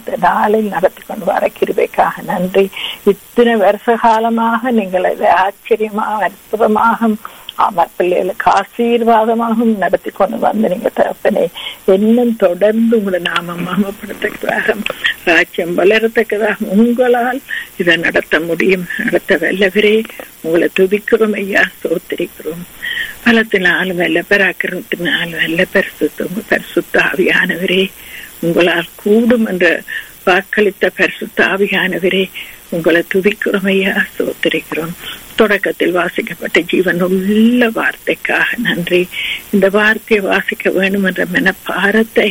இந்த நாளில் நடத்தி கொண்டு வர கிருபைக்காக நன்றி இத்தனை வருஷ காலமாக நீங்கள் இதை ஆச்சரியமாக அற்புதமாக அவர் பிள்ளைகளுக்கு ஆசீர்வாதமாகவும் நடத்தி கொண்டு வந்து நீங்க தகப்பனே இன்னும் தொடர்ந்து உங்களை நாம மகமப்படுத்ததாக ராஜ்யம் வளரத்தக்கதாக உங்களால் இதை நடத்த முடியும் நடத்த வல்லவரே உங்களை துதிக்கிறோம் ஐயா சோத்திரிக்கிறோம் பலத்தினாலும் வல்ல பராக்கிரமத்தினாலும் வல்ல பரிசுத்த உங்க பரிசுத்த ஆவியானவரே உங்களால் கூடும் என்ற வாக்களித்த பரிசுத்த ஆவியானவரே உங்களை துதிக்கிறோம் ஐயா சோத்திரிக்கிறோம் தொடக்கத்தில் வாசிக்கப்பட்ட ஜீவன் உள்ள வார்த்தைக்காக நன்றி இந்த வார்த்தையை வாசிக்க வேண்டும் என்ற மனப்பாரத்தை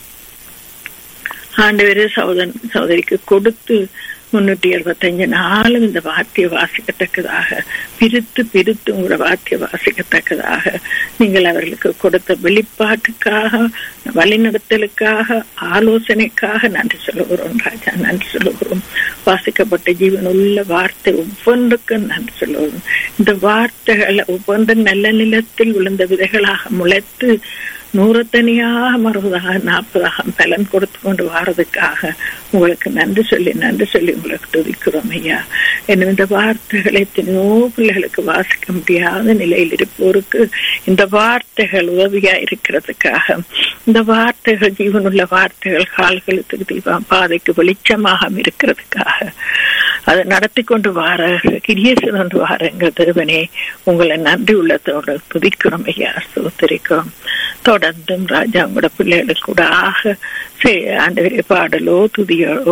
ஆண்டவரே சகோதரன் சகோதரிக்கு கொடுத்து முன்னூற்றி எழுபத்தஞ்சு நாளும் இந்த வார்த்தையை வாசிக்கத்தக்கதாக பிரித்து பிரித்து உங்களோட வார்த்தையை வாசிக்கத்தக்கதாக நீங்கள் அவர்களுக்கு கொடுத்த வெளிப்பாட்டுக்காக வழிநடத்தலுக்காக ஆலோசனைக்காக நன்றி சொல்லுகிறோம் ராஜா நன்றி சொல்லுகிறோம் வாசிக்கப்பட்ட ஜீவன் உள்ள வார்த்தை ஒவ்வொன்றுக்கும் நன்றி சொல்லுகிறோம் இந்த வார்த்தைகள் ஒவ்வொன்றும் நல்ல நிலத்தில் விழுந்த விதைகளாக முளைத்து நூறத்தனியாக மறுபதாக நாற்பதாக பலன் கொடுத்து கொண்டு வாரதுக்காக உங்களுக்கு நன்றி சொல்லி நன்றி சொல்லி உங்களுக்கு துதிக்கிறோம் ஐயா என்னும் இந்த வார்த்தைகளை எத்தனையோ பிள்ளைகளுக்கு வாசிக்க முடியாத நிலையில் இருப்போருக்கு இந்த வார்த்தைகள் உதவியா இருக்கிறதுக்காக இந்த வார்த்தைகள் ஜீவனுள்ள வார்த்தைகள் கால்களுக்கு தீபம் பாதைக்கு வெளிச்சமாக இருக்கிறதுக்காக அதை நடத்தி கொண்டு வார கிரியேசன் கொண்டு வார எங்கள் தேவனே உங்களை நன்றி உள்ளத்தோடு துதிக்கிறோம் ஐயா சோத்தரிக்கிறோம் தொடர்ந்தும் ராஜா உங்களோட பிள்ளைகளுக்கு கூட ஆக ஆண்டவரே பாடலோ துதியோ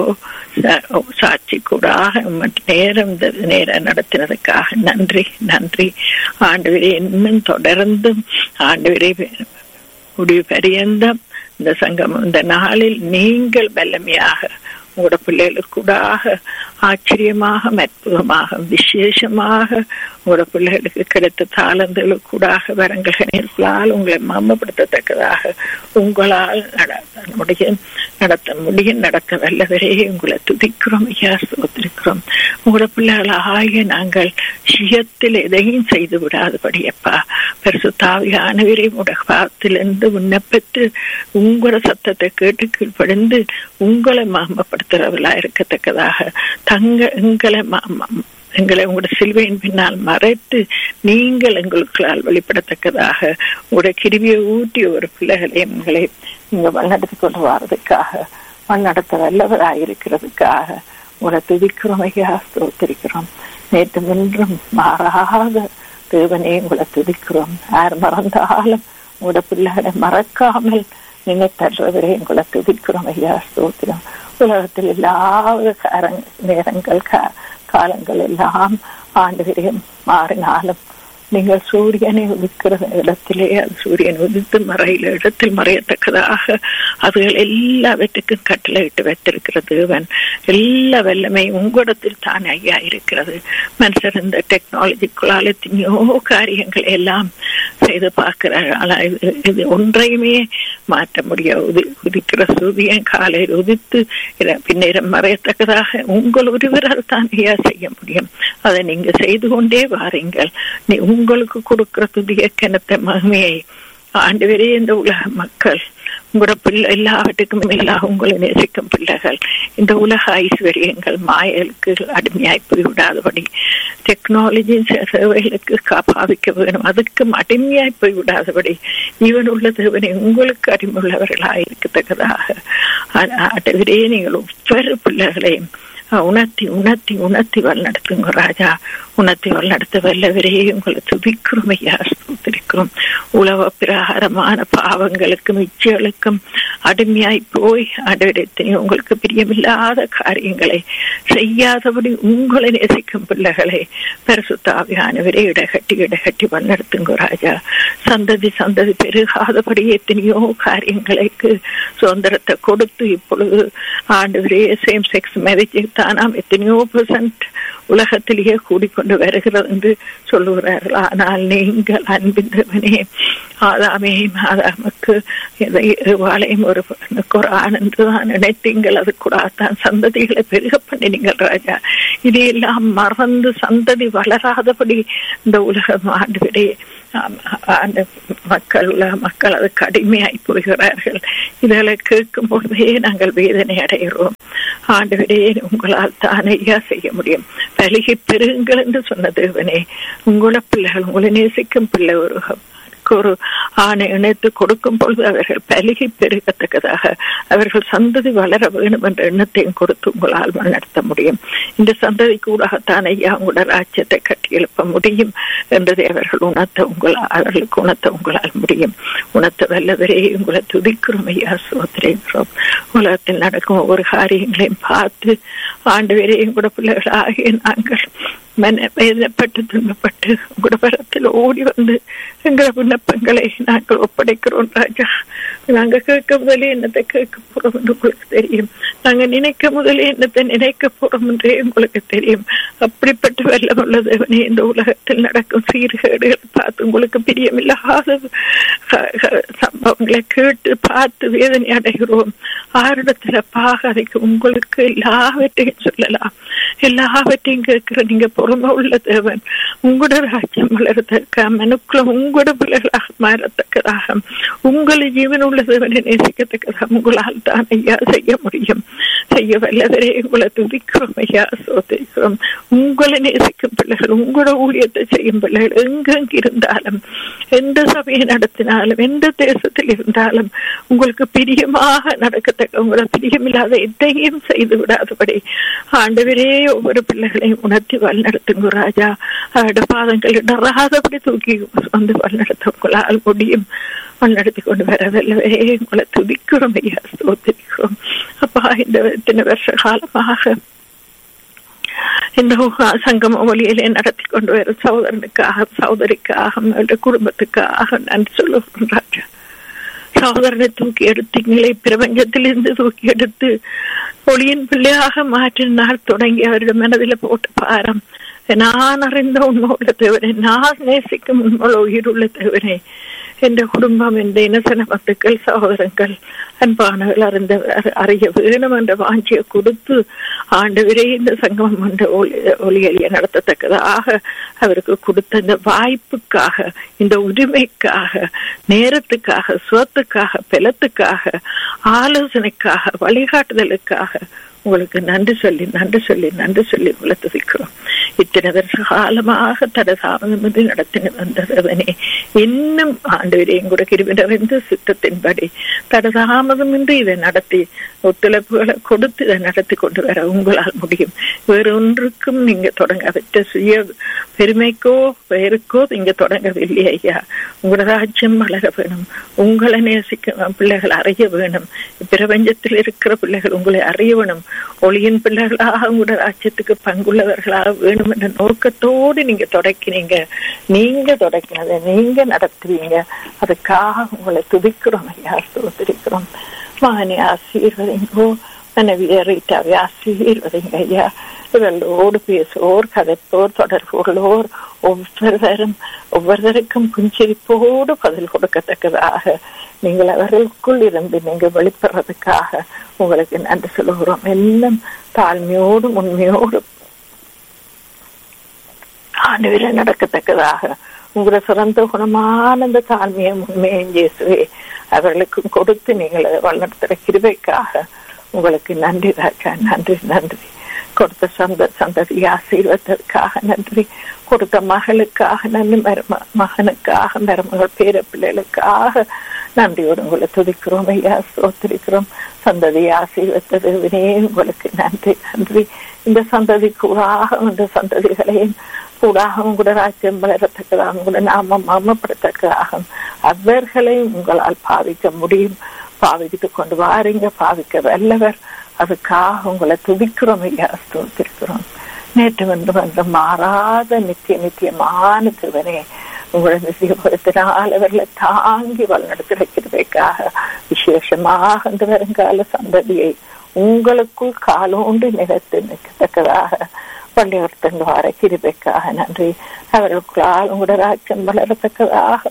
சாட்சி கூட ஆக நேரம் இந்த நேரம் நடத்தினதுக்காக நன்றி நன்றி ஆண்டவரே இன்னும் தொடர்ந்தும் ஆண்டவரே முடிவு பரியந்தம் இந்த சங்கம் இந்த நாளில் நீங்கள் வல்லமையாக உங்களோட பிள்ளைகளுக்கு கூடாக ஆச்சரியமாக அற்புதமாக விசேஷமாக உங்களோட பிள்ளைகளுக்கு கிடைத்த தாளந்துகளுக்கு கூடாக வரங்களால் உங்களை மமப்படுத்தத்தக்கதாக உங்களால் நம்முடைய நடத்த முடியும் நடத்த வல்லவரே உங்களை துதிக்கிறோம் ஐயா சோத்திருக்கிறோம் உங்களோட பிள்ளைகளாகிய நாங்கள் சுயத்தில் எதையும் செய்து விடாதபடி அப்பா பரிசுத்தாவியானவரே உங்களோட பாத்திலிருந்து விண்ணப்பித்து உங்களோட சத்தத்தை கேட்டு கீழ்ப்படிந்து உங்களை மகமப்படுத்துறவர்களா இருக்கத்தக்கதாக தங்க எங்களை எங்களை உங்களோட சிலுவையின் பின்னால் மறைத்து நீங்கள் எங்களுக்களால் வெளிப்படத்தக்கதாக உங்களோட கிருவியை ஊட்டி ஒரு பிள்ளைகளை எங்களை நீங்க வழிநடத்தி கொண்டு வர்றதுக்காக வழிநடத்த வல்லவராக இருக்கிறதுக்காக உங்களை துதிக்கிறோம் ஐயா ஸ்தோத்திரிக்கிறோம் நேற்று நின்றும் மாறாத தேவனே உங்களை துதிக்கிறோம் யார் மறந்தாலும் உங்களோட பிள்ளைகளை மறக்காமல் நினைத்தர்றவரே உங்களை துதிக்கிறோம் ஐயா ஸ்தோத்திரம் உலகத்தில் எல்லா நேரங்கள் காலங்கள் எல்லாம் ஆண்டு மாறினாலும் நீங்கள் சூரியனை உதிக்கிற இடத்திலே அது சூரியன் உதித்து மறையில இடத்தில் மறையத்தக்கதாக அதுகள் எல்லாவற்றுக்கும் கட்டளையிட்டு வைத்திருக்கிற தேவன் எல்லா வல்லமையும் உங்களிடத்தில் தான் ஐயா இருக்கிறது மனுஷர் இந்த டெக்னாலஜிக்குள்ளால் எத்தனையோ காரியங்களை எல்லாம் செய்து பார்க்கிறார் இது ஒன்றையுமே மாற்ற முடியாது உதி உதிக்கிற சூரியன் காலையில் உதித்து பின்னேறம் மறையத்தக்கதாக உங்கள் ஒருவரால் தான் ஐயா செய்ய முடியும் அதை நீங்க செய்து கொண்டே வாருங்கள் நீ உங்களுக்கு கொடுக்கிற துதிய கிணத்த மகிமையை ஆண்டு வரை இந்த உலக மக்கள் உங்களோட பிள்ளை எல்லாவற்றுக்கும் எல்லாம் உங்களை நேசிக்கும் பிள்ளைகள் இந்த உலக ஐஸ்வர்யங்கள் மாயலுக்கு அடிமையாய் போய்விடாதபடி டெக்னாலஜியின் சேவைகளுக்கு காப்பாவிக்க வேணும் அதுக்கும் அடிமையாய் போய்விடாதபடி இவன் உள்ள தேவனை உங்களுக்கு அடிமையுள்ளவர்களாக இருக்கத்தக்கதாக ஆண்டவரே நீங்கள் ஒவ்வொரு பிள்ளைகளையும் உணர்த்தி உணர்த்தி உணர்த்தி வழிநடத்துங்க ராஜா உணர்த்தி வழிநடத்த வல்லவரே உங்களை துதிக்கிறோம் ஐயா ஸ்தோத்திரிக்கிறோம் உலக பிரகாரமான பாவங்களுக்கும் இச்சைகளுக்கும் அடிமையாய் போய் ஆண்டவரத்தையும் உங்களுக்கு பிரியமில்லாத காரியங்களை செய்யாதபடி உங்களை நேசிக்கும் பிள்ளைகளை பரிசுத்தாவியானவரே இடகட்டி இடகட்டி வழிநடத்துங்க ராஜா சந்ததி சந்ததி பெருகாதபடி எத்தனையோ காரியங்களுக்கு சுதந்திரத்தை கொடுத்து இப்பொழுது ஆண்டவரே சேம் செக்ஸ் மேரேஜ் தானாம் எத்தனையோ பெர்சன்ட் உலகத்திலேயே கூடிக்கொண்டு வருகிறது என்று சொல்லுகிறார்கள் ஆனால் நீங்கள் அன்பின்றவனே ஆதாமே ஆதாமுக்கு வாழையும் ஒரு ஒரு ஆனந்து தான் நினைத்தீங்கள் அது கூட தான் சந்ததிகளை பெருக பண்ணினீங்கள் ராஜா இதையெல்லாம் மறந்து சந்ததி வளராதபடி இந்த உலகம் ஆண்டுவிடே அந்த மக்கள் உலக மக்கள் அது கடுமையாய் போகிறார்கள் இதனை கேட்கும் பொழுதே நாங்கள் வேதனை அடைகிறோம் ஆண்டுவிடே உங்களால் தானையா செய்ய முடியும் பலிகை பெருங்கள் என்று சொன்ன தேவனே உங்கள பிள்ளைகள் உங்களை நேசிக்கும் பிள்ளை ஒரு ஒரு ஆணை இணைத்து கொடுக்கும் பொழுது அவர்கள் பலிகை பெருகத்தக்கதாக அவர்கள் சந்ததி வளர வேணும் என்ற எண்ணத்தையும் கொடுத்து உங்களால் நடத்த முடியும் இந்த சந்ததி கூடத்தான் ஐயா உங்களோட ராஜ்யத்தை கட்டி எழுப்ப முடியும் என்றதை அவர்கள் உணர்த்த உங்களால் அவர்களுக்கு உணர்த்த உங்களால் முடியும் உணர்த்த வல்லவரே உங்களை துதிக்கிறோம் ஐயா சோதரிக்கிறோம் உலகத்தில் நடக்கும் ஒவ்வொரு காரியங்களையும் பார்த்து ஆண்டு வரையும் கூட பிள்ளைகளாகிய நாங்கள் மன வேதனைப்பட்டு துன்பப்பட்டு உங்களோட பரத்தில் ஓடி வந்து எங்களை விண்ணப்பங்களை நாங்கள் ஒப்படைக்கிறோம் ராஜா நாங்க கேட்க முதலே என்னத்தை கேட்க போறோம் என்று உங்களுக்கு தெரியும் நாங்க நினைக்க முதலே என்னத்தை நினைக்க போறோம் என்றே உங்களுக்கு தெரியும் அப்படிப்பட்ட வெள்ளம் உள்ளதவனே இந்த உலகத்தில் நடக்கும் சீர்கேடுகளை பார்த்து உங்களுக்கு பிரியமில்லாத சம்பவங்களை கேட்டு பார்த்து வேதனை அடைகிறோம் ஆரிடத்துல பாகாதைக்கு உங்களுக்கு எல்லாவற்றையும் சொல்லலாம் எல்லாவற்றையும் கேட்கிற நீங்க பொறுமை உள்ள தேவன் உங்களோட ராஜ்யம் வளர்த்தக்க மனுக்குள்ள உங்களோட பிள்ளைகளாக மாறத்தக்கதாக உங்களை ஜீவன் உள்ள தேவனை நேசிக்கத்தக்கதாக உங்களால் தான் ஐயா செய்ய முடியும் செய்ய வல்லவரே உங்களை துதிக்கிறோம் ஐயா சோதிக்கிறோம் உங்களை நேசிக்கும் பிள்ளைகள் உங்களோட ஊழியத்தை செய்யும் பிள்ளைகள் எங்கெங்க இருந்தாலும் எந்த சபையை நடத்தினாலும் எந்த தேசத்தில் இருந்தாலும் உங்களுக்கு பிரியமாக நடக்கத்தக்க உங்களை பிரியமில்லாத எதையும் செய்து விடாதபடி ஆண்டவரே ஒவ்வொரு பிள்ளைகளையும் உணர்த்தி வழிநடத்துங்க ராஜா அவருடைய பாதங்கள் இடராதபடி தூக்கி வந்து வழிநடத்த உங்களால் முடியும் வழிநடத்தி கொண்டு வரவில்லை உங்களை துதிக்கிறோம் ஐயா ஸ்தோத்திரிக்கிறோம் அப்பா இந்த இத்தனை வருஷ காலமாக இந்த சங்கம ஒலியிலே நடத்தி கொண்டு வர சகோதரனுக்காக சகோதரிக்காக அவருடைய குடும்பத்துக்காக நன்றி சொல்லுகிறோம் ராஜா சகோதரனை தூக்கி எடுத்தீங்களே பிரபஞ்சத்திலிருந்து தூக்கி எடுத்து ஒளியின் பிள்ளையாக மாற்றின நாள் தொடங்கி அவருடைய மனதில் போட்ட பாரம் நான் அறிந்த உண்மையுள்ள தேவனே நான் நேசிக்கும் உண்மையுள்ள உயிருள்ள தேவனே என்ற குடும்பம் என்ற இனசன பந்துக்கள் சகோதரங்கள் அன்பானவர்கள் அறிந்த அறிய வேணும் என்ற வாஞ்சியை கொடுத்து ஆண்டு விரை இந்த சங்கமம் என்ற ஒளி ஒளியலிய நடத்தத்தக்கதாக அவருக்கு கொடுத்த இந்த வாய்ப்புக்காக இந்த உரிமைக்காக நேரத்துக்காக சுவத்துக்காக பலத்துக்காக ஆலோசனைக்காக வழிகாட்டுதலுக்காக உங்களுக்கு நன்றி சொல்லி நன்றி சொல்லி நன்றி சொல்லி உங்களை துதிக்கிறோம் இத்தனை வருஷ காலமாக தட தாமதமின்றி நடத்தின வந்ததவனே இன்னும் ஆண்டவரையும் கூட கிருவிடறிந்து சித்தத்தின்படி தட தாமதமின்றி இதை நடத்தி ஒத்துழைப்புகளை கொடுத்து இதை நடத்தி கொண்டு வர உங்களால் முடியும் வேறு ஒன்றுக்கும் நீங்க தொடங்க வச்ச சுய பெருமைக்கோ பெயருக்கோ நீங்க தொடங்கவில்லை ஐயா உங்களோட ராஜ்யம் வளர வேணும் உங்களை நேசிக்க பிள்ளைகள் அறிய வேணும் பிரபஞ்சத்தில் இருக்கிற பிள்ளைகள் உங்களை அறிய வேணும் ஒளியின் பிள்ளைகளாக உங்களோட ராஜ்யத்துக்கு பங்குள்ளவர்களாக வேணும் என்ற நோக்கத்தோடு நீங்க தொடக்கினீங்க நீங்க தொடக்கினதை நீங்க நடத்துவீங்க அதுக்காக உங்களை துதிக்கிறோம் ஐயா ஸ்தோத்திரிக்கிறோம் மகனை ஆசீர்வதிங்கோ மனைவியை ரீட்டாவை ஆசீர்வதிங்க ஐயா இவர்களோடு பேசுவோர் கதைப்போர் தொடர்புகளோர் ஒவ்வொருவரும் ஒவ்வொருவருக்கும் புஞ்சிரிப்போடு பதில் கொடுக்கத்தக்கதாக நீங்கள் அவர்களுக்குள் இருந்து நீங்கள் வெளிப்படுறதுக்காக உங்களுக்கு நன்றி சொல்லுகிறோம் எல்லாம் தாழ்மையோடும் உண்மையோடும் ஆண்டுவில நடக்கத்தக்கதாக உங்களோட சிறந்த குணமான அந்த தாழ்மையும் உண்மையும் இயேசுவே அவர்களுக்கும் கொடுத்து நீங்கள் அதை வழிநடத்துகிற கிருபைக்காக உங்களுக்கு நன்றி ராஜா நன்றி நன்றி கொடுத்த சந்த சந்ததி ஆசீர்வதற்காக நன்றி கொடுத்த மகளுக்காக நன்றி மரும மகனுக்காக மருமகள் பேர பிள்ளைகளுக்காக நன்றியோடு உங்களை துதிக்கிறோம் ஐயா சோத்திருக்கிறோம் சந்ததி ஆசீர்வத்தது உங்களுக்கு நன்றி நன்றி இந்த சந்ததி கூடாக இந்த சந்ததிகளையும் கூடாக உங்களோட ராஜ்யம் வளரத்தக்கதாக உங்களோட நாமம் மர்மப்படத்தக்கதாக அவர்களையும் உங்களால் பாவிக்க முடியும் பாவித்து கொண்டு வாரீங்க பாவிக்க வல்லவர் அதுக்காக உங்களை துதிக்கிறோம் ஐயா ஸ்தோத்திருக்கிறோம் நேற்று வந்து வந்து மாறாத நித்திய நித்தியமான திருவனே உங்களோட நிச்சயபுரத்தினால் அவர்களை தாங்கி வழிநடத்தி வைக்கிறதுக்காக விசேஷமாக அந்த வருங்கால சந்ததியை உங்களுக்குள் காலோண்டு நிலத்து நிற்கத்தக்கதாக பள்ளியர்த்தங்க வர கிருபைக்காக நன்றி அவர்களுக்குள்ளால் உங்களோட ராஜ்யம் வளரத்தக்கதாக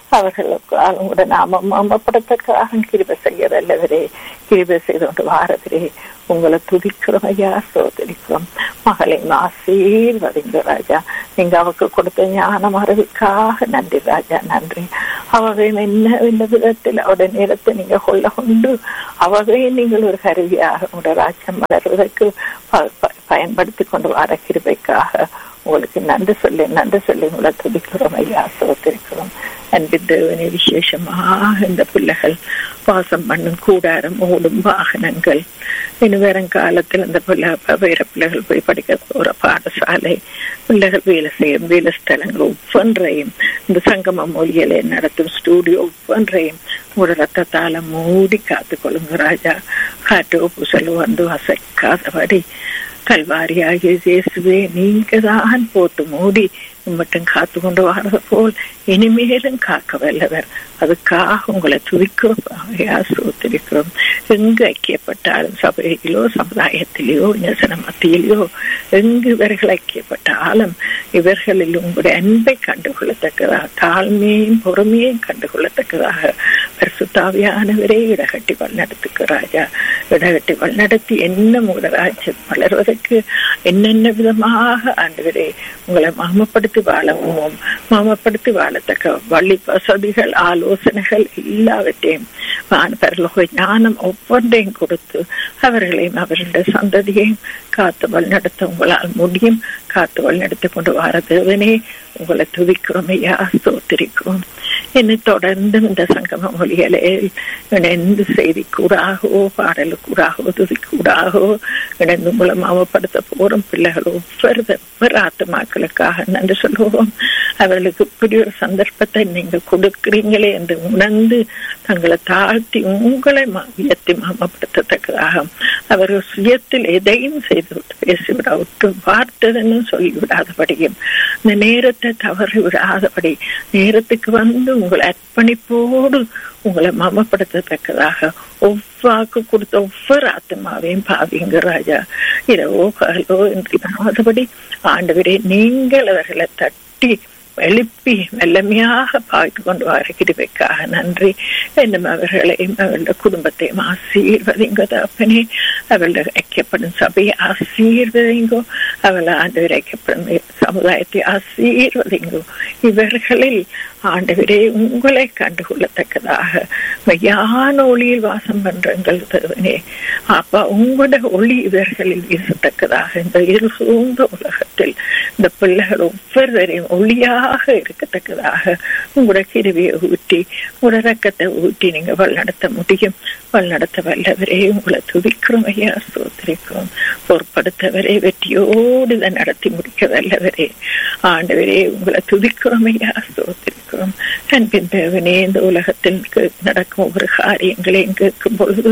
அவர்களுக்கு உங்களோட நாமம் மாமப்படத்தக்காக கிருப செய்ய வல்லவரே கிருப செய்து கொண்டு வாரவரே உங்களை துதிக்கிறோம் ஐயா சோதரிக்கிறோம் மகளை ஆசீர்வதிங்க ராஜா நீங்க அவருக்கு கொடுத்த ஞானம் அறிவுக்காக நன்றி ராஜா நன்றி அவவே என்ன என்ன விதத்தில் அவருடைய நேரத்தை நீங்க கொள்ள கொண்டு அவவே நீங்கள் ஒரு கருவியாக உங்களோட ராஜ்யம் வளர்வதற்கு பயன்படுத்தி கொண்டு வர கிருபைக்காக உங்களுக்கு நன்றி சொல்லி நன்றி சொல்லி உங்களை துதிக்கிறோம் ஐயா சோத்திருக்கிறோம் அன்பின் தேவனே விசேஷமாக இந்த பிள்ளைகள் வாசம் பண்ணும் கூடாரம் ஓடும் வாகனங்கள் இனி வருங்காலத்தில் இந்த பிள்ளை வேற பிள்ளைகள் போய் படிக்க போற பாடசாலை பிள்ளைகள் வேலை செய்யும் வேலை ஸ்தலங்கள் ஒவ்வொன்றையும் இந்த சங்கம மொழிகளை நடத்தும் ஸ்டூடியோ ஒவ்வொன்றையும் ஒரு ரத்தத்தால மூடி காத்து கொள்ளுங்க ராஜா காற்றோ புசலோ வந்து அசைக்காதபடி கல்வாரியாகிய இயேசுவே நீங்க தான் போட்டு மூடி மட்டும் காத்து கொண்டு வர்றது போல் இனிமேலும் காக்க வல்லவர் அதுக்காக உங்களை துதிக்கிறோம் சோத்திருக்கிறோம் எங்கு ஐக்கியப்பட்டாலும் சபையிலோ சமுதாயத்திலேயோ ஞசன மத்தியிலேயோ எங்கு இவர்கள் ஐக்கியப்பட்டாலும் இவர்களில் உங்களுடைய அன்பை கண்டுகொள்ளத்தக்கதாக தாழ்மையும் பொறுமையும் கண்டுகொள்ளத்தக்கதாக பரிசுத்தாவியானவரே இடகட்டி வழிநடத்துக்கு ராஜா இடகட்டி வழிநடத்தி என்ன உங்களோட ராஜ்யம் வளர்வதற்கு என்னென்ன விதமாக ஆண்டவரே உங்களை மாமப்படுத்தி வாழவும் மாமப்படுத்தி வாழத்தக்க வழி வசதிகள் ஆலோசனைகள் எல்லாவற்றையும் பரலோக ஞானம் ஒவ்வொன்றையும் கொடுத்து அவர்களையும் அவர்களுடைய சந்ததியையும் காத்து வழிநடத்த உங்களால் முடியும் காத்து வழிநடத்தி கொண்டு வர தேவனே உங்களை துதிக்கிறோம் ஐயா ஸ்தோத்திரிக்கிறோம் என்னை தொடர்ந்து இந்த சங்கம மொழிகளே இணைந்து செய்தி கூடாகவோ பாடலு கூடாகவோ துதி கூடாகவோ இணைந்து உங்களை மாமப்படுத்த போறோம் பிள்ளைகள் ஒவ்வொரு ஒவ்வொரு ஆத்துமாக்களுக்காக நன்றி சொல்லுவோம் அவர்களுக்கு இப்படி ஒரு சந்தர்ப்பத்தை நீங்க கொடுக்கிறீங்களே என்று உணர்ந்து தங்களை தாழ்த்தி உங்களை உயர்த்தி மாமப்படுத்தத்தக்கதாக அவர்கள் சுயத்தில் எதையும் செய்துவிட்டு பேசிவிட விட்டு பார்த்ததுன்னு சொல்லிவிடாதபடியும் இந்த நேரத்தை தவறி விடாதபடி நேரத்துக்கு வந்து உங்களை அர்ப்பணிப்போடு உங்களை மமப்படுத்தத்தக்கதாக ஒவ்வாக்கு கொடுத்த ஒவ்வொரு ஆத்மாவையும் பாவிங்க ராஜா இரவோ பகலோ என்று ஆண்டவரே நீங்கள் அவர்களை தட்டி எழுப்பி மெல்லமையாக பாய்த்து கொண்டு வர கிருபைக்காக நன்றி என்னும் அவர்களையும் அவர்களுடைய குடும்பத்தையும் ஆசீர்வதிங்கோ தப்பனே அவர்களுடைய ஐக்கியப்படும் சபையை ஆசீர்வதிங்கோ அவள் ஆண்டவர் ஐக்கியப்படும் சமுதாயத்தை ஆசீர்வதிங்கோ இவர்களில் ஆண்டவரே உங்களை கண்டுகொள்ளத்தக்கதாக மெய்யான ஒளியில் வாசம் பண்றங்கள் தருவனே அப்பா உங்களோட ஒளி இவர்களில் வீசத்தக்கதாக இந்த இரு சூழ்ந்த உலகத்தில் இந்த பிள்ளைகள் ஒவ்வொருவரையும் ஒளியாக இருக்கத்தக்கதாக உங்களோட கிருவியை ஊட்டி உங்களோட ரக்கத்தை ஊட்டி நீங்க வழிநடத்த முடியும் வழிநடத்த வல்லவரே உங்களை துதிக்கிறோம் ஐயா சோத்திரிக்கிறோம் பொறுப்படுத்தவரே வெற்றியோடு இதை நடத்தி முடிக்க வல்லவரே ஆண்டவரே உங்களை துதிக்கிறோம் ஐயா சோத்திரிக்கிறோம் அன்பின் தேவனே இந்த உலகத்தில் நடக்கும் ஒவ்வொரு காரியங்களையும் கேட்கும் பொழுது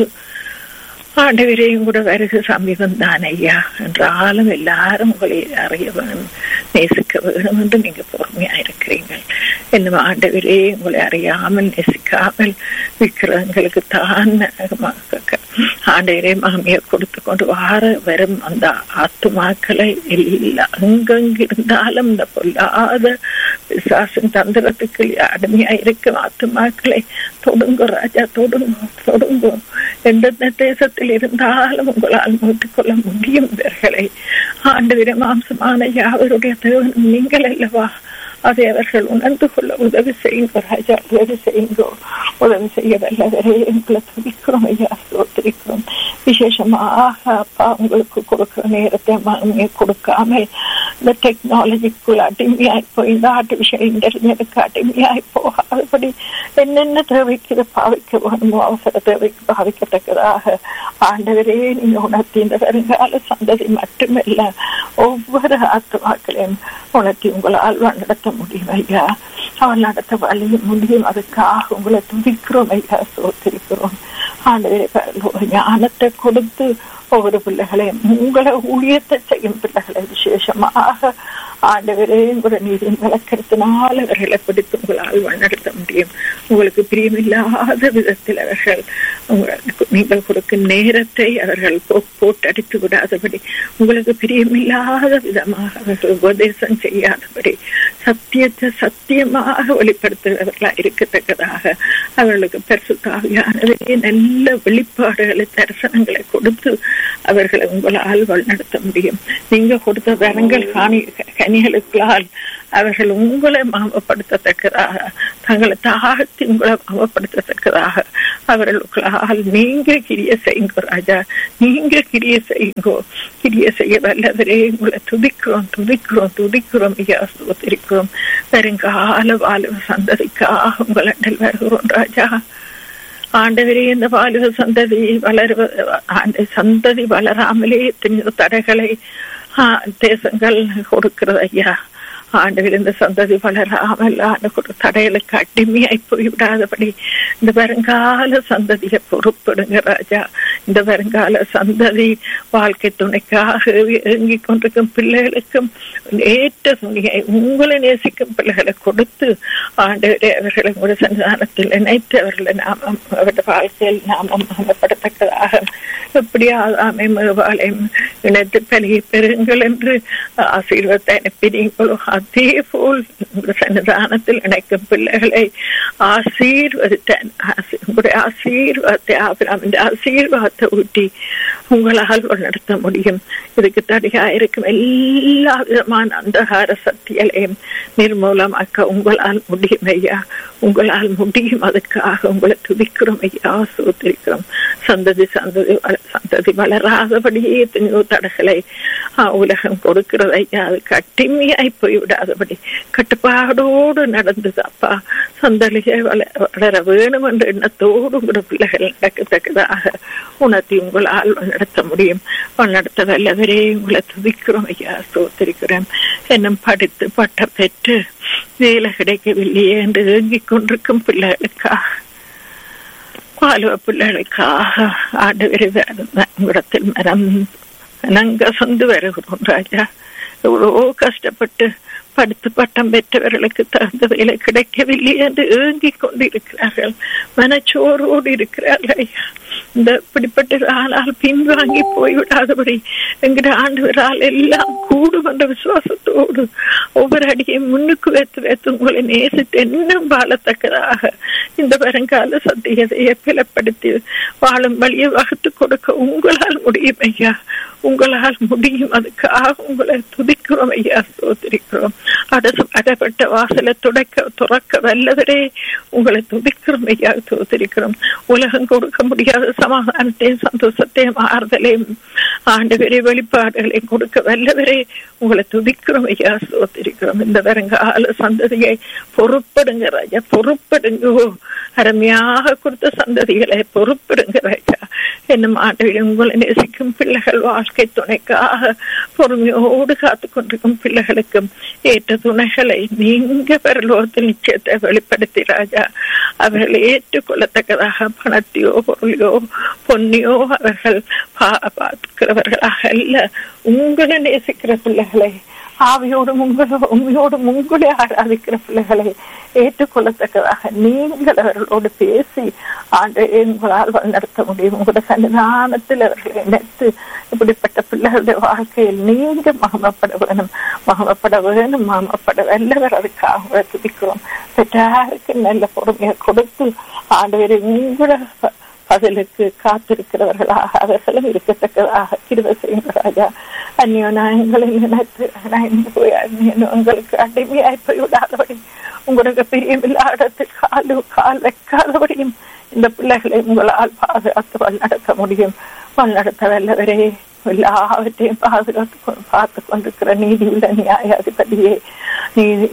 ஆண்டவரையும் கூட வருக சமீபம் தான் ஐயா என்றாலும் எல்லாரும் உங்களை அறிய வேணும் நேசிக்க வேணும் என்று நீங்க பொறுமையா இருக்கிறீர்கள் என்னும் ஆண்டவரே உங்களை அறியாமல் நேசிக்காமல் விக்கிரங்களுக்கு தான் ஆண்டவரே மாமியை கொடுத்து கொண்டு வார வரும் அந்த ஆத்துமாக்களை எல்லா அங்கங்கிருந்தாலும் இந்த பொல்லாத விசாசின் தந்திரத்துக்கு அடிமையா இருக்கும் ஆத்துமாக்களை தொடுங்க ராஜா தொடுங்க தொடுங்க எந்தெந்த தேசத்தில் இருந்தாலும் உங்களால் மூட்டிக்கொள்ள முடியும் இவர்களை ஆண்டு மாம்சமான யாவருடைய தேவன் நீங்கள் அல்லவா அதை அவர்கள் உணர்ந்து கொள்ள உதவி செய்யுங்க ராஜா உதவி செய்யுங்கோ உதவி செய்ய வல்லவரே எங்களை துடிக்கிறோம் ஐயா சோத்திரிக்கிறோம் விசேஷமாக அப்பா உங்களுக்கு கொடுக்கிற நேரத்தை மகமே கொடுக்காமல் இந்த டெக்னாலஜிக்குள் அடிமையாய் போய் இந்த ஆர்டிபிஷியல் இன்டெலிஜென்ஸுக்கு அடிமையாய் போகாதபடி என்னென்ன தேவைக்கு பாவிக்க வேணுமோ அவசர தேவைக்கு பாவிக்கத்தக்கதாக ஆண்டவரே நீங்க உணர்த்தி இந்த வருங்கால சந்ததி மட்டுமல்ல ஒவ்வொரு ஆத்மாக்களையும் உணர்த்தி உங்களால் நடத்த முடியும் ஐயா அவள் நடத்த வழி முடியும் அதுக்காக உங்களை துதிக்கிறோம் ஐயா சோத்திருக்கிறோம் ஆண்டவரே ஞானத்தை கொடுத்து ஒவ்வொரு பிள்ளைகளையும் உங்களை ஊழியத்தை செய்யும் பிள்ளைகளை விசேஷமாக ஆண்டவரே உங்களோட நீரின் வழக்கத்தினால் அவர்களை பிடித்து உங்களால் வழிநடத்த முடியும் உங்களுக்கு பிரியமில்லாத விதத்தில் அவர்கள் உங்களுக்கு நீங்கள் கொடுக்கும் நேரத்தை அவர்கள் போட்டடித்து விடாதபடி உங்களுக்கு பிரியமில்லாத விதமாக அவர்கள் உபதேசம் செய்யாதபடி சத்தியத்தை சத்தியமாக வெளிப்படுத்துகிறவர்களாக இருக்கத்தக்கதாக அவர்களுக்கு பரிசுத்தாவியானவரே நல்ல வெளிப்பாடுகளை தரிசனங்களை கொடுத்து அவர்களை உங்களால் வழிநடத்த முடியும் நீங்க கொடுத்த வரங்கள் காணி கனிகளுக்களால் அவர்கள் உங்களை மாமப்படுத்தத்தக்கதாக தங்களை தாழ்த்தி உங்களை மாமப்படுத்தத்தக்கதாக அவர்களுக்களால் நீங்க கிரிய செய்யுங்கோ ராஜா நீங்க கிரிய செய்யுங்கோ கிரிய செய்ய வல்லவரே உங்களை துதிக்கிறோம் துதிக்கிறோம் துதிக்கிறோம் ஐயா ஸ்தோத்திரிக்கிறோம் வருங்கால வாழும் சந்ததிக்காக உங்கள் வருகிறோம் ராஜா ஆண்டவரே இந்த வாலிப சந்ததி வளருவ அந்த சந்ததி வளராமலே எத்தனையோ தடைகளை தேசங்கள் கொடுக்கிறது ஐயா ஆண்டவர் இந்த சந்ததி வளராமல் ஆண்டு தடைகளுக்கு அடிமையாய் போய்விடாதபடி இந்த வருங்கால சந்ததியை பொறுப்படுங்க ராஜா இந்த வருங்கால சந்ததி வாழ்க்கை துணைக்காக இயங்கி கொண்டிருக்கும் பிள்ளைகளுக்கும் ஏற்ற துணியை உங்களை நேசிக்கும் பிள்ளைகளை கொடுத்து ஆண்டவரே அவர்களை உங்களுடைய சன்னிதானத்தில் இணைத்து அவர்களை நாமம் அவருடைய வாழ்க்கையில் நாமம் அமப்படத்தக்கதாக எப்படி ஆதாமை மேவாளையும் இணைத்து பெருகி பெறுங்கள் என்று ஆசீர்வத்தை அனுப்பினீங்களோ அதே போல் சன்னிதானத்தில் இணைக்கும் பிள்ளைகளை ஆசீர்வதித்தேன் உங்களுடைய ஆசீர்வாதத்தை ஆபிராமின் ஆசீர்வாதத்தை ஊட்டி உங்களால் நடத்த முடியும் இதுக்கு தடையா இருக்கும் எல்லா விதமான அந்தகார சக்திகளையும் நிர்மூலமாக்க உங்களால் முடியும் ஐயா உங்களால் முடியும் அதுக்காக உங்களை துதிக்கிறோம் ஐயா சோத்திருக்கிறோம் சந்ததி சந்ததி சந்ததி வளராதபடியே எத்தனையோ தடைகளை உலகம் கொடுக்கிறது ஐயா அது கட்டிமையாய் போய்விடாதபடி கட்டுப்பாடோடு நடந்தது அப்பா சந்தலிகை வளர வேணும் என்ற எண்ணத்தோடு உங்களோட பிள்ளைகள் நடக்கத்தக்கதாக உணர்த்தி உங்களால் நடத்த முடியும் நடத்த வல்லவரே உங்களை துதிக்கிறோம் ஐயா சோத்திருக்கிறேன் என்னும் படித்து பட்டம் பெற்று வேலை கிடைக்கவில்லையே என்று ஏங்கிக் கொண்டிருக்கும் பிள்ளைகளுக்காக பாலுவ பிள்ளைகளுக்காக ஆண்டு விரைவில் மரம் நங்க சொந்து வருகிறோம் ராஜா எவ்வளவோ கஷ்டப்பட்டு படித்து பட்டம் பெற்றவர்களுக்கு தகுந்த வேலை கிடைக்கவில்லை என்று ஏங்கிக் கொண்டிருக்கிறார்கள் மனச்சோரோடு இருக்கிறார்கள் ஐயா இந்த இப்படிப்பட்ட ஆனால் பின்வாங்கி போய்விடாதபடி எங்கிற ஆண்டவரால் எல்லாம் கூடும் என்ற விசுவாசத்தோடு ஒவ்வொரு அடியையும் முன்னுக்கு வைத்து வைத்து உங்களை நேசித்து இன்னும் வாழத்தக்கதாக இந்த வருங்கால சத்தியதையை பிளப்படுத்தி வாழும் வழியை வகுத்து கொடுக்க உங்களால் முடியும் ஐயா உங்களால் முடியும் அதுக்காக உங்களை துதிக்கிறோம் ஐயா சோதரிக்கிறோம் அடசு அடப்பட்ட வாசலை துடைக்க துறக்க வல்லவரே உங்களை துதிக்கிறோம் ஐயா சோதரிக்கிறோம் உலகம் கொடுக்க முடியாத சமாதானத்தையும் சந்தோஷத்தையும் ஆறுதலையும் ஆண்டு பெரிய வெளிப்பாடுகளையும் கொடுக்க வல்லவரே உங்களை துதிக்கிறோம் ஐயா சோதரிக்கிறோம் இந்த வருங்கால சந்ததியை பொறுப்படுங்க ராஜா பொறுப்படுங்கோ அருமையாக கொடுத்த சந்ததிகளை பொறுப்படுங்க ராஜா என்னும் ஆண்டு உங்களை நேசிக்கும் பிள்ளைகள் வாழ்க்கை துணைக்காக பொறுமையோடு காத்து கொண்டிருக்கும் பிள்ளைகளுக்கும் ஏற்ற துணைகளை நீங்க பரலோகத்தில் நிச்சயத்தை வெளிப்படுத்தி ராஜா அவர்கள் ஏற்றுக்கொள்ளத்தக்கதாக பணத்தையோ பொருளையோ பொன்னியோ அவர்கள் பார்க்கிறவர்களாக அல்ல உங்களை நேசிக்கிற பிள்ளைகளை ஆவியோடும் உங்களோ உண்மையோடும் உங்களே ஆராதிக்கிற பிள்ளைகளை ஏற்றுக்கொள்ளத்தக்கதாக நீங்கள் அவர்களோடு பேசி ஆண்டு உங்களால் நடத்த முடியும் உங்களோட சன்னிதானத்தில் அவர்களை இணைத்து இப்படிப்பட்ட பிள்ளைகளுடைய வாழ்க்கையில் நீங்க மகமப்பட வேணும் மகமப்பட வேணும் மகமப்பட வல்லவர் அதுக்காக துதிக்கிறோம் பெற்றாருக்கு நல்ல பொறுமையை கொடுத்து ஆண்டு உங்களோட பதிலுக்கு காத்திருக்கிறவர்களாக அவர்களும் இருக்கத்தக்கதாக கிருவ செய்யுங்க ராஜா அந்நிய நாயங்களை நினைத்து போய் உங்களுக்கு அடிமையாய் போய் விடாதபடி உங்களுக்கு பிரியமில்லாத கால் கால் வைக்காதபடியும் இந்த பிள்ளைகளை உங்களால் பாதுகாத்து வழிநடத்த முடியும் வழிநடத்த வல்லவரே எல்லாவற்றையும் பாதுகாத்து பார்த்து கொண்டிருக்கிற நீதி உள்ள நியாயாதிபதியே நீதி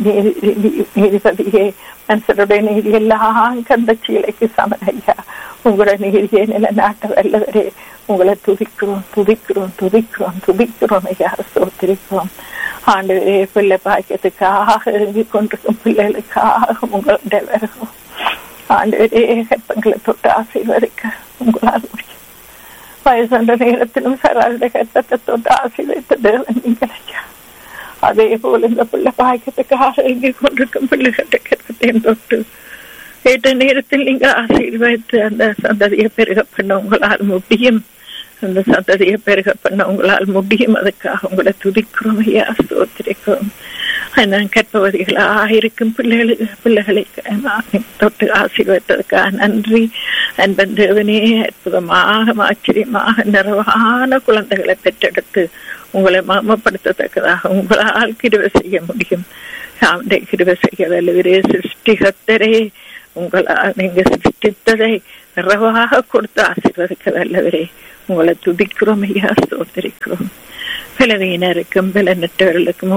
நீதிபதியே மனுஷருடைய நீதி எல்லாம் கந்த சீலைக்கு சமனையா உங்களோட நீதியை நிலைநாட்ட வல்லவரே உங்களை துதிக்கிறோம் துதிக்கிறோம் துதிக்கிறோம் துதிக்கிறோம் ஐயா சோத்திரிக்கிறோம் ஆண்டு பிள்ளை பாக்கியத்துக்காக இறங்கி கொண்டிருக்கும் பிள்ளைகளுக்காக உங்களுடைய வருகிறோம் ஆண்டு கற்பங்களை தொட்டு ஆசீர்வதிக்க உங்களால் முடியும் வயசான நேரத்திலும் சராளுடைய கட்டத்தை தொட்டு ஆசீர்வைத்த தேவன் நீங்கள் ஐயா அதே போல இந்த பிள்ளை பாய்க்கத்துக்காக இங்கே கொண்டிருக்கும் பிள்ளைகிட்ட கட்டத்தையும் தொட்டு கேட்ட நேரத்தில் நீங்க ஆசீர்வதித்து அந்த சந்ததியை பெருக பண்ண உங்களால் முடியும் அந்த சந்ததியை பெருக பண்ண உங்களால் முடியும் அதுக்காக உங்களை துதிக்கிறோம் ஐயா ஸ்தோத்திரிக்கிறோம் நான் கற்பவதிகளாக இருக்கும் பிள்ளைகளுக்கு பிள்ளைகளை தொட்டு ஆசீர்வதித்ததுக்காக நன்றி அன்பன் தேவனே அற்புதமாக ஆச்சரியமாக நிறைவான குழந்தைகளை பெற்றெடுத்து உங்களை மாமப்படுத்தத்தக்கதாக உங்களால் கிருவ செய்ய முடியும் அவனுடைய கிருவ செய்ய வல்லவரே சிருஷ்டிகத்தரே உங்களால் நீங்க சிருஷ்டித்ததை நிறைவாக கொடுத்து ஆசீர்வதிக்க வல்லவரே உங்களை துதிக்கிறோம் ஐயா ஸ்தோத்திரிக்கிறோம் பலவீனருக்கும் பலனற்றவர்களுக்கும்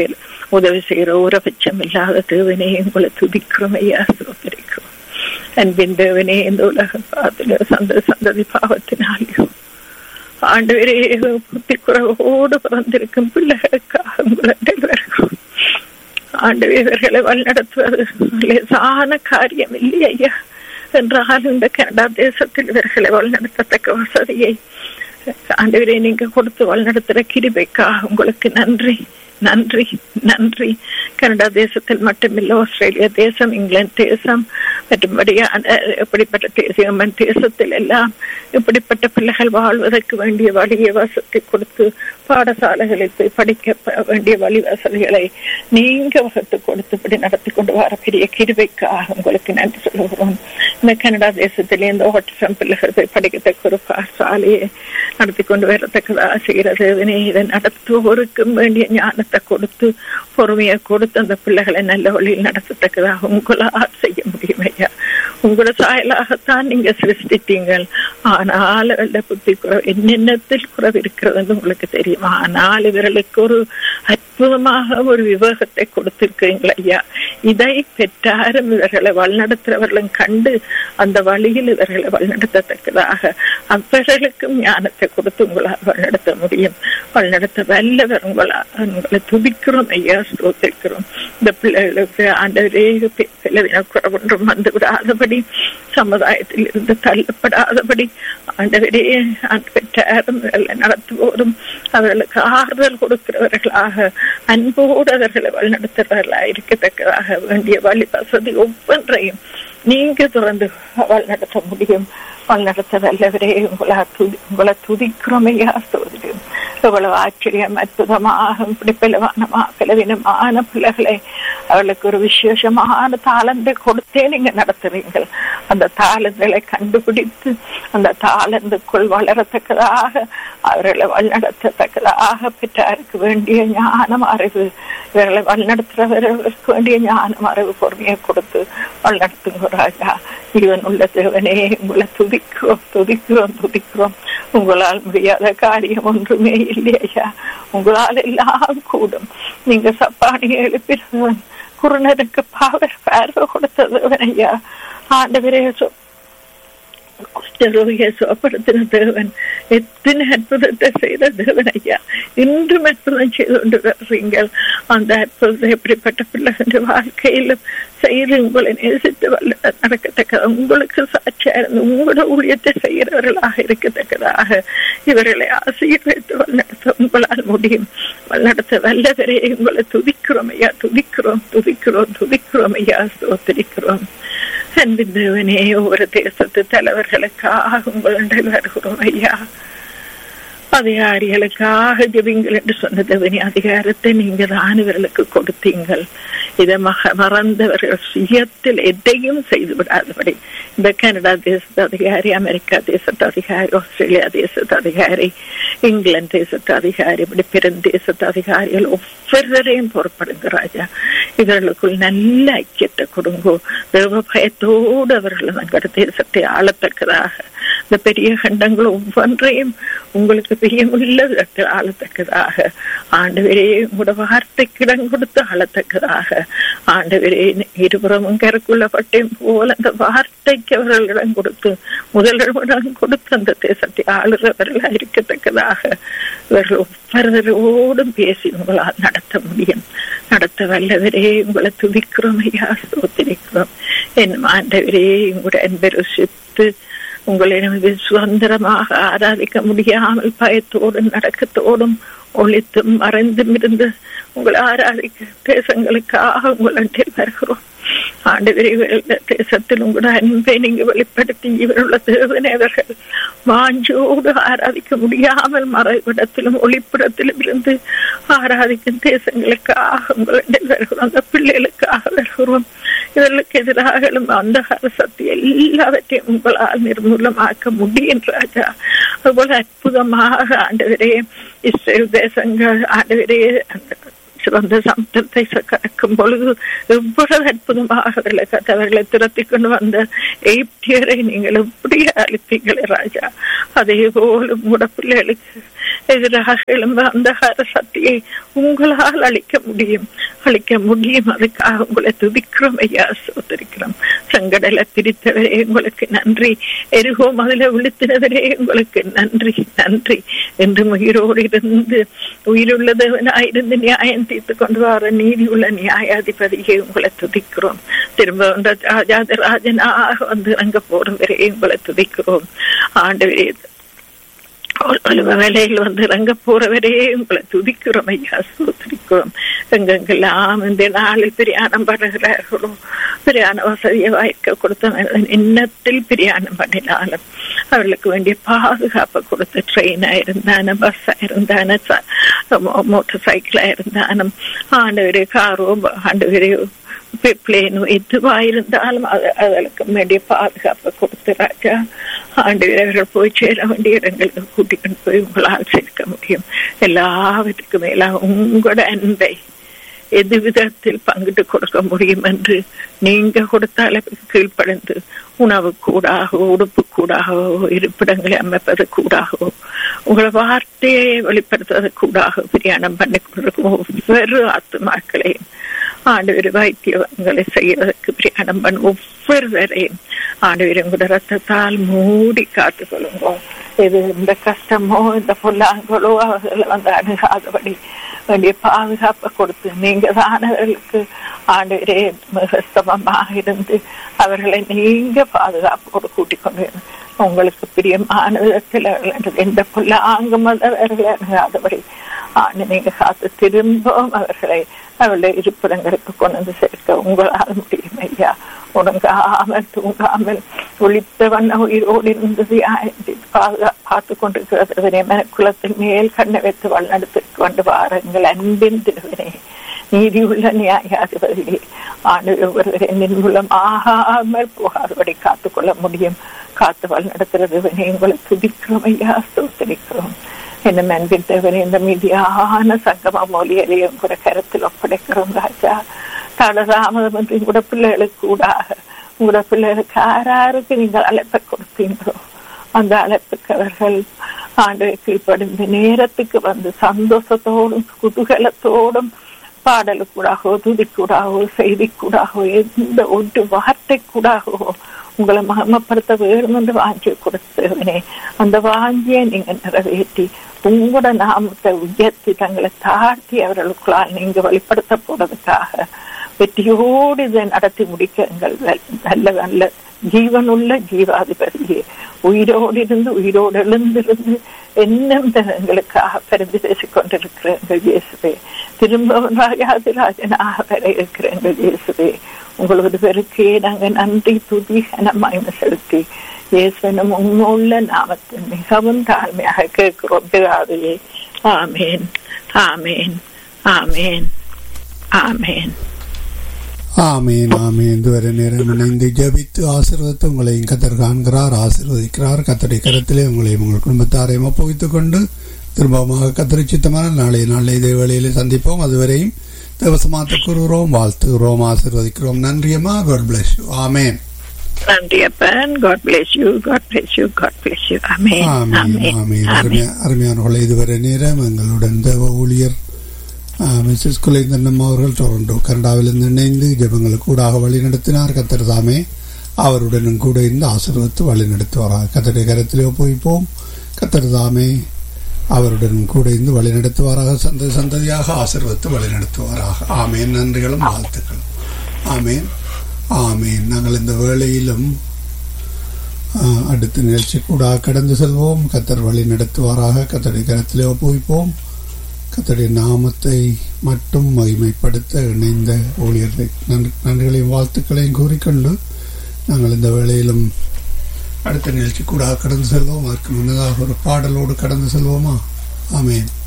உதவி செய்கிற ஊரபட்சம் இல்லாத தேவனே உங்களை துதிக்கிறோம் ஐயா ஸ்தோத்திரிக்கிறோம் அன்பின் தேவனே இந்த உலக பாத்துல சந்த சந்ததி பாவத்தினாலையும் ஆண்டவரே புத்தி குறவோடு பிறந்திருக்கும் பிள்ளைகளுக்காக உங்களை வருகிறோம் ஆண்டவே இவர்களை வழிநடத்துவது லேசான காரியம் இல்லை ஐயா என்றால் இந்த கனடா தேசத்தில் இவர்களை வழிநடத்தத்தக்க வசதியை ஆண்டவரே நீங்க கொடுத்து வழிநடத்துற கிருபைக்காக உங்களுக்கு நன்றி நன்றி நன்றி கனடா தேசத்தில் மட்டுமில்ல ஆஸ்திரேலியா தேசம் இங்கிலாந்து தேசம் மற்றும்படியான இப்படிப்பட்ட தேசியம் தேசத்தில் எல்லாம் இப்படிப்பட்ட பிள்ளைகள் வாழ்வதற்கு வேண்டிய வழியை வசதி கொடுத்து பாடசாலைகளில் போய் படிக்க வேண்டிய வழி வசதிகளை நீங்க வகுத்து கொடுத்து இப்படி நடத்தி கொண்டு வர பெரிய கிருபைக்காக உங்களுக்கு நன்றி சொல்லுகிறோம் இந்த கனடா தேசத்திலே இந்த ஓட்டிசம் பிள்ளைகள் போய் படிக்கத்தக்க ஒரு பாடசாலையை நடத்தி கொண்டு வரத்தக்கதாக செய்கிறது இதை நடத்துவோருக்கும் வேண்டிய ஞானத்தை கொடுத்து பொறுமையை கொடுத்து அந்த பிள்ளைகளை நல்ல வழியில் நடத்தத்தக்கதாக உங்களால் செய்ய முடியும் ஐயா உங்களோட சாயலாகத்தான் நீங்க சிருஷ்டித்தீங்கள் ஆனால் வெள்ள புத்தி குறை என்னென்னத்தில் குறைவு இருக்கிறது உங்களுக்கு தெரியும் ஆனால் இவர்களுக்கு ஒரு அற்புதமாக ஒரு விவேகத்தை கொடுத்திருக்கிறீங்கள் ஐயா இதை பெற்றாரும் இவர்களை வழிநடத்துறவர்களும் கண்டு அந்த வழியில் இவர்களை வழிநடத்தத்தக்கதாக அவர்களுக்கும் ஞானத்தை கொடுத்து உங்களால் வழிநடத்த முடியும் வழிநடத்த வல்லவர் உங்களால் உங்களை துதிக்கிறோம் ஐயா ஸ்தோத்திருக்கிறோம் இந்த பிள்ளைகளுக்கு ஆண்டவரே ஒன்றும் வந்து விடாதபடி சமுதாயத்தில் இருந்து தள்ளப்படாதபடி ஆண்டவரே பெற்றாரும் நடத்துவோரும் அவர்களுக்கு ஆறுதல் கொடுக்கிறவர்களாக அன்போடு அவர்களை வழிநடத்துறவர்களாக இருக்கத்தக்கதாக வேண்டிய வழி வசதி ஒவ்வொன்றையும் நீங்க தொடர்ந்து வழிநடத்த முடியும் வழிநடத்த வல்லவரே உங்களை துதி உங்களை துதிக்கிறோம் ஐயா சோதரியும் எவ்வளவு ஆச்சரியம் அற்புதமாக இப்படி பிளவானமா பிளவினமான பிள்ளைகளை அவளுக்கு ஒரு விசேஷமான தாளந்தை கொடுத்தே நீங்க நடத்துறீங்கள் அந்த தாளங்களை கண்டுபிடித்து அந்த தாளந்துக்குள் வளரத்தக்கதாக அவர்களை வழிநடத்தத்தக்கதாக பெற்றாருக்கு வேண்டிய ஞானம் அறிவு இவர்களை வழிநடத்துறவர்களுக்கு வேண்டிய ஞானம் அறிவு பொறுமையை கொடுத்து வழிநடத்துங்க ராஜா இவன் உள்ள தேவனே உங்களை துதிக்கிறோம் துதிக்கிறோம் துதிக்கிறோம் உங்களால் முடியாத காரியம் ஒன்றுமே இல்லையா உங்களால் எல்லாம் கூடும் நீங்க சப்பானியை எழுப்பினவன் குருணருக்கு பாவர் பார்வை கொடுத்தது ஐயா ஆண்டவரே குஷ்டரோகிய சுகப்படுத்தின தேவன் எத்தனை அற்புதத்தை செய்த தேவன் ஐயா இன்றும் அற்புதம் செய்து கொண்டு வர்றீங்கள் அந்த அற்புதத்தை எப்படிப்பட்ட பிள்ளைகள் வாழ்க்கையிலும் செய்து உங்களை நேசித்து வல்ல நடக்கத்தக்க உங்களுக்கு சாட்சியா இருந்து உங்களோட ஊழியத்தை செய்கிறவர்களாக இருக்கத்தக்கதாக இவர்களை ஆசீர்வதித்து வழிநடத்த உங்களால் முடியும் வழிநடத்த வல்லவரே உங்களை துதிக்கிறோம் ஐயா துதிக்கிறோம் துதிக்கிறோம் துதிக்கிறோம் ஐயா சோத்திரிக்கிறோம் அன்பின் தேவனே ஒவ்வொரு தேசத்து தலைவர்களுக்காக உங்களுடைய வருகிறோம் ஐயா அதிகாரிகளுக்காக ஜெபிங்கள் என்று சொன்ன தேவனி அதிகாரத்தை நீங்க தான் இவர்களுக்கு கொடுத்தீங்கள் இதை மக மறந்தவர்கள் சுயத்தில் எதையும் செய்து விடாதபடி இந்த கனடா தேசத்து அதிகாரி அமெரிக்கா தேசத்து அதிகாரி ஆஸ்திரேலியா தேசத்து அதிகாரி இங்கிலாந்து தேசத்து அதிகாரி இப்படி பெருந்தேசத்து அதிகாரிகள் ஒவ்வொருவரையும் பொறுப்படுங்க ராஜா இவர்களுக்குள் நல்ல ஐக்கியத்தை கொடுங்கோ தேவ பயத்தோடு அவர்கள் தங்கள் தேசத்தை ஆளத்தக்கதாக இந்த பெரிய கண்டங்கள் ஒவ்வொன்றையும் உங்களுக்கு பிரியமுள்ள விதத்தில் ஆளத்தக்கதாக ஆண்டவரே உங்களோட வார்த்தைக்கு இடம் கொடுத்து ஆளத்தக்கதாக ஆண்டவரே இருபுறமும் கருக்குள்ள பட்டயம் போல அந்த வார்த்தைக்கு அவர்கள் இடம் கொடுத்து முதலிடம் இடம் கொடுத்து அந்த தேசத்தை ஆளுறவர்களா இருக்கத்தக்கதாக இவர்கள் ஒவ்வொருவரோடும் பேசி உங்களால் நடத்த முடியும் நடத்த வல்லவரே உங்களை துதிக்கிறோம் ஐயா சோத்திரிக்கிறோம் என் ஆண்டவரே உங்களோட அன்பை ருசித்து உங்களை சுதந்திரமாக ஆராதிக்க முடியாமல் பயத்தோடும் நடக்கத்தோடும் ஒளித்தும் மறைந்தும் இருந்து உங்களை ஆராதிக்க தேசங்களுக்காக உங்களிடத்தில் வருகிறோம் ஆண்டு விரைவில் தேசத்தில் உங்களோட அன்பை நீங்க வெளிப்படுத்தி இவருள்ள தேவனை அவர்கள் வாஞ்சோடு ஆராதிக்க முடியாமல் மறைவிடத்திலும் ஒளிப்பிடத்திலும் இருந்து ஆராதிக்கும் தேசங்களுக்காக உங்களிடம் வருகிறோம் அந்த பிள்ளைகளுக்காக வருகிறோம் இதற்கு எதிராக அந்த சக்தி எல்லாவற்றையும் உங்களால் நிர்மூலமாக்க முடியும் ராஜா அதுபோல அற்புதமாக ஆண்டவரே இஸ்ரேல் தேசங்கள் ஆண்டவரே அந்த சிறந்த சமுத்திரத்தை கடக்கும் பொழுது எவ்வளவு அற்புதமாக அவர்களை அவர்களை திரட்டி கொண்டு வந்த எய்ப்தியரை நீங்கள் எப்படி அளிப்பீங்களே ராஜா அதே போல உங்களோட பிள்ளைகளுக்கு எதிராக எழும்ப அந்த சக்தியை உங்களால் அளிக்க முடியும் அளிக்க முடியும் அதுக்காக உங்களை துதிக்கிறோம் ஐயா சோதரிக்கிறோம் செங்கடலை பிரித்தவரே உங்களுக்கு நன்றி எருகோம் அதில் விழுத்தினவரே உங்களுக்கு நன்றி நன்றி என்று உயிரோடு இருந்து உயிருள்ளதவனாயிருந்து நியாயம் தீர்த்து கொண்டு வர நீதி உள்ள நியாயாதிபதியை உங்களை துதிக்கிறோம் திரும்ப வந்த ராஜாதிராஜனாக வந்து அங்க போறவரே உங்களை துதிக்கிறோம் ஆண்டு வேலையில் வந்து இறங்க போறவரே உங்களை துதிக்கிறோம் ஐயா சோதரிக்கிறோம் எங்கெங்கெல்லாம் இந்த நாளில் பிரயாணம் பண்ணுகிறார்களோ பிரயாண வசதியை வாய்க்க கொடுத்த எண்ணத்தில் பிரயாணம் பண்ணினாலும் அவர்களுக்கு வேண்டிய பாதுகாப்பை கொடுத்து ட்ரெயினா இருந்தாலும் பஸ்ஸா இருந்தாலும் மோட்டார் சைக்கிளா இருந்தாலும் ஆண்டவரே காரோ ஆண்டவரே பிளேனோ எதுவா இருந்தாலும் அதற்கு வேண்டிய பாதுகாப்பை கொடுத்து ராஜா ஆண்டு வீரர்கள் போய் சேர வேண்டிய இடங்களுக்கு கூட்டிக்கொண்டு போய் உங்களால் சேர்க்க முடியும் எல்லாவற்றுக்கும் மேலாக உங்களோட அன்பை எது விதத்தில் பங்கிட்டு கொடுக்க முடியும் என்று நீங்க கொடுத்த அளவுக்கு கீழ்ப்படைந்து உணவு கூடாகவோ உடுப்பு கூடாகவோ இருப்பிடங்களை அமைப்பது கூடாகவோ உங்களை வார்த்தையை வெளிப்படுத்துவது கூடாக பிரயாணம் பண்ணி கொண்டிருக்கும் ஒவ்வொரு ஆத்துமாக்களையும் ஆண்டவர் வைத்தியங்களை செய்வதற்கு பிரயாணம் பண்ண ஒவ்வொருவரையும் ஆண்டவர் கூட ரத்தத்தால் மூடி காத்து கொள்ளுங்க இது இந்த கஷ்டமோ இந்த பொல்லாங்களோ அவர்களை வந்து அணுகாதபடி வேண்டிய பாதுகாப்பை கொடுத்து நீங்க தானவர்களுக்கு ஆண்டவரே மிகஸ்தமமாக இருந்து அவர்களை நீங்க பாதுகாப்போடு கூட்டிக் கொண்டு உங்களுக்கு பிரியமான விதத்தில் எந்த பொல்லாங்கும் அவர்களை அணுகாதபடி ஆண்டு நீங்க காத்து திரும்பவும் அவர்களை அவருடைய இருப்பிடங்களுக்கு கொண்டு வந்து சேர்க்க உங்களால் முடியும் ஐயா உறங்காமல் தூங்காமல் ஒளித்த வண்ண உயிரோடு இருந்தது பார்த்து கொண்டிருக்கிறது மனக்குளத்தின் மேல் கண்ணை வைத்து வழிநடத்தி கொண்டு வாருங்கள் அன்பின் திருவினை நீதி உள்ள நியாயாதிபதியே ஆண்டு ஒருவரை மூலம் ஆகாமல் போகாதபடி காத்துக்கொள்ள முடியும் காத்து வழிநடத்துறது உங்களை துதிக்கிறோம் ஐயா ஸ்தோத்தரிக்கிறோம் என்ன அன்பின் தேவனை இந்த மீதியான சங்கம மொழியலையும் கூட கருத்தில் ஒப்படைக்கிறோம் ராஜா தடதாமதம் என்று உங்களோட பிள்ளைகளுக்கு கூடாக உங்களோட பிள்ளைகளுக்கு யாராருக்கு நீங்கள் அழைப்பை கொடுத்தீங்களோ அந்த அழைப்புக்கு அவர்கள் ஆண்டு கீழ்ப்படிந்த நேரத்துக்கு வந்து சந்தோஷத்தோடும் குதூகலத்தோடும் பாடலுக்கூடாகவோ துதிக்கூடாகவோ செய்திக்கூடாகவோ எந்த ஒரு வார்த்தை கூடாகவோ உங்களை மகமப்படுத்த வேண்டும் என்று வாஞ்சி கொடுத்தவனே அந்த வாஞ்சியை நீங்க நிறைவேற்றி உங்களோட நாமத்தை உயர்த்தி தங்களை தாழ்த்தி அவர்களுக்குள்ளால் நீங்க வெளிப்படுத்த போறதுக்காக வெற்றியோடு இதை நடத்தி முடிக்க எங்கள் நல்ல நல்ல ஜீவனுள்ள ஜீவாதிபதியே உயிரோடு இருந்து உயிரோடு எழுந்திருந்து என்னும் எங்களுக்காக பிறந்து பேசிக் கொண்டிருக்கிற எங்கள் இயேசுவே திரும்ப ராஜாதிராஜனாக வர இருக்கிற எங்கள் இயேசுவே உங்களோட பேருக்கே நாங்க நன்றி துதி கனமாய்மை செலுத்தி இயேசுவனும் உண்மையுள்ள நாமத்தை மிகவும் தாழ்மையாக கேட்கிறோம் பிதாவையே ஆமேன் ஆமேன் ஆமேன் ஆமேன் ஆமீன் ஆமீன் இதுவரை நேரம் இணைந்து ஜபித்து ஆசீர்வதித்து உங்களையும் கத்தர் காண்கிறார் ஆசீர்வதிக்கிறார் கத்தருடைய கருத்திலே உங்களையும் உங்கள் குடும்பத்தாரையும் ஒப்புவித்துக் கொண்டு திரும்பமாக கத்தரி சித்தமான நாளைய நாளை இதே வேளையிலே சந்திப்போம் அதுவரையும் தேவசமாத்த கூறுகிறோம் வாழ்த்துகிறோம் ஆசீர்வதிக்கிறோம் நன்றியம்மா காட் பிளஸ் யூ ஆமேன் நன்றி அப்பன் God bless you God bless you God bless you ஆமேன் ஆமீன் ஆமீன் அருமையா அருமையானவர்களை இதுவரை நேரம் எங்களுடன் தேவ ஊழியர் மிஸ்ஸஸ் குலேந்தன் அவர்கள் டொரண்டோ கனடாவிலிருந்து இணைந்து ஜபங்களுக்கு கூடாக வழி நடத்தினார் கத்தர் தாமே அவருடனும் கூட இருந்து ஆசீர்வத்து வழி நடத்துவாராக கத்தருடைய கரத்திலே ஒப்புவிப்போம் கத்தர் தாமே அவருடன் கூட இருந்து வழி நடத்துவாராக சந்த சந்ததியாக ஆசீர்வத்து வழி நடத்துவாராக ஆமேன் நன்றிகளும் வாழ்த்துக்களும் ஆமேன் ஆமேன் நாங்கள் இந்த வேளையிலும் ஆஹ், அடுத்த நிகழ்ச்சி கூட கடந்து செல்வோம் கத்தர் வழி நடத்துவாராக கத்தருடைய கரத்திலே ஒப்புவிப்போம் கத்தருடைய நாமத்தை மட்டும் மகிமைப்படுத்த இணைந்த ஊழியர்களை நன்றி- நன்றிகளையும் வாழ்த்துக்களையும் கூறிக்கொண்டு நாங்கள் இந்த வேளையிலும் அடுத்த நிகழ்ச்சி கூட கடந்து செல்வோம் அதற்கு முன்னதாக ஒரு பாடலோடு கடந்து செல்வோமா ஆமென்